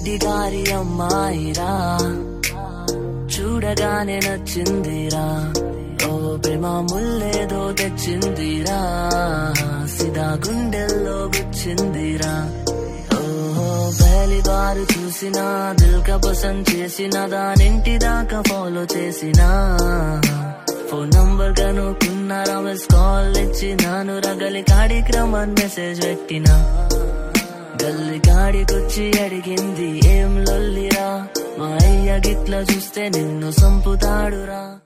రెడ్డి గారి అమ్మాయిరా చూడగానే నచ్చిందిరా ఓ ప్రేమ ముల్లేదో తెచ్చిందిరా సిదా గుండెల్లో గుచ్చిందిరా ఓహో పహలి బారు చూసిన దిల్ కా పసంద్ చేసిన దానింటి దాకా ఫాలో చేసిన ఫోన్ నంబర్ కనుక్కున్నారా మిస్ కాల్ ఇచ్చినాను రగలి కార్యక్రమం మెసేజ్ పెట్టినా గల్లి గాడికొచ్చి అడిగింది ఏం లొల్లిరా మా అయ్య గిట్ల చూస్తే నిన్ను సంపుతాడురా